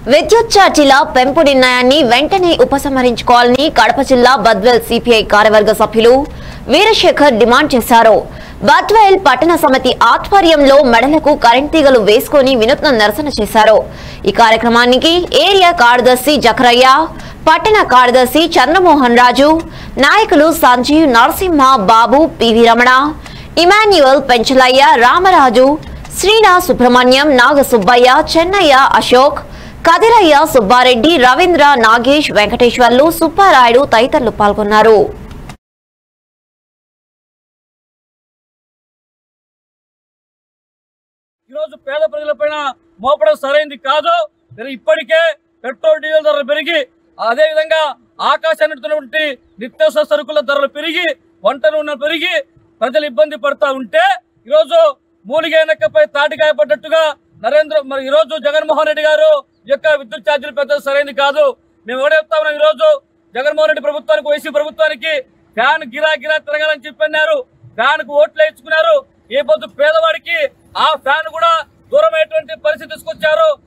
విద్యుత్ ఛార్జీల పెంపు నిర్ణయాన్ని వెంటనే ఉపసంహరించుకోవాలని కడప జిల్లా బద్వేల్ సిపిఐ కార్యవర్గ సభ్యులు వీరశేఖర్ డిమాండ్ చేశారు బద్వేల్ పట్టణ సమితి ఆధ్వర్యంలో మెడలకు కరెంట్ తీగలు వేసుకుని వినూత్న నిరసన చేశారు ఈ కార్యక్రమానికి ఏరియా కార్యదర్శి జకరయ్య పట్టణ కార్యదర్శి చంద్రమోహన్ రాజు నాయకులు సంజీవ్ నరసింహ బాబు పివి రమణ ఇమాన్యువల్ పెంచలయ్య రామరాజు శ్రీనా సుబ్రహ్మణ్యం నాగ సుబ్బయ్య చెన్నయ్య అశోక్ కదిరయ్య సుబ్బారెడ్డి రవీంద్ర నాగేష్ వెంకటేశ్వర్లు సుబ్బారాయుడు తదితరులు పాల్గొన్నారు ఈరోజు పేద ప్రజలపైన మోపడం సరైంది కాదు మరి ఇప్పటికే పెట్రోల్ డీజిల్ ధరలు పెరిగి అదే విధంగా ఆకాశాన్ని నిత్యావసర సరుకుల ధరలు పెరిగి వంట నూనె పెరిగి ప్రజలు ఇబ్బంది పడతా ఉంటే ఈరోజు మూలిగైనక్కపై తాటికాయ పడ్డట్టుగా నరేంద్ర మరి ఈరోజు జగన్మోహన్ రెడ్డి గారు ఈ యొక్క విద్యుత్ ఛార్జీలు పెద్దది సరైనది కాదు మేము ఎవడే చెప్తా ఉన్నాం ఈరోజు జగన్మోహన్ రెడ్డి ప్రభుత్వానికి వైసీ ప్రభుత్వానికి ఫ్యాన్ గిరా గిరా తిరగాలని చెప్పన్నారు ఫ్యాన్ కు ఓట్లు వేయించుకున్నారు ఏ పొద్దు పేదవాడికి ఆ ఫ్యాన్ కూడా దూరమైనటువంటి పరిస్థితి తీసుకొచ్చారు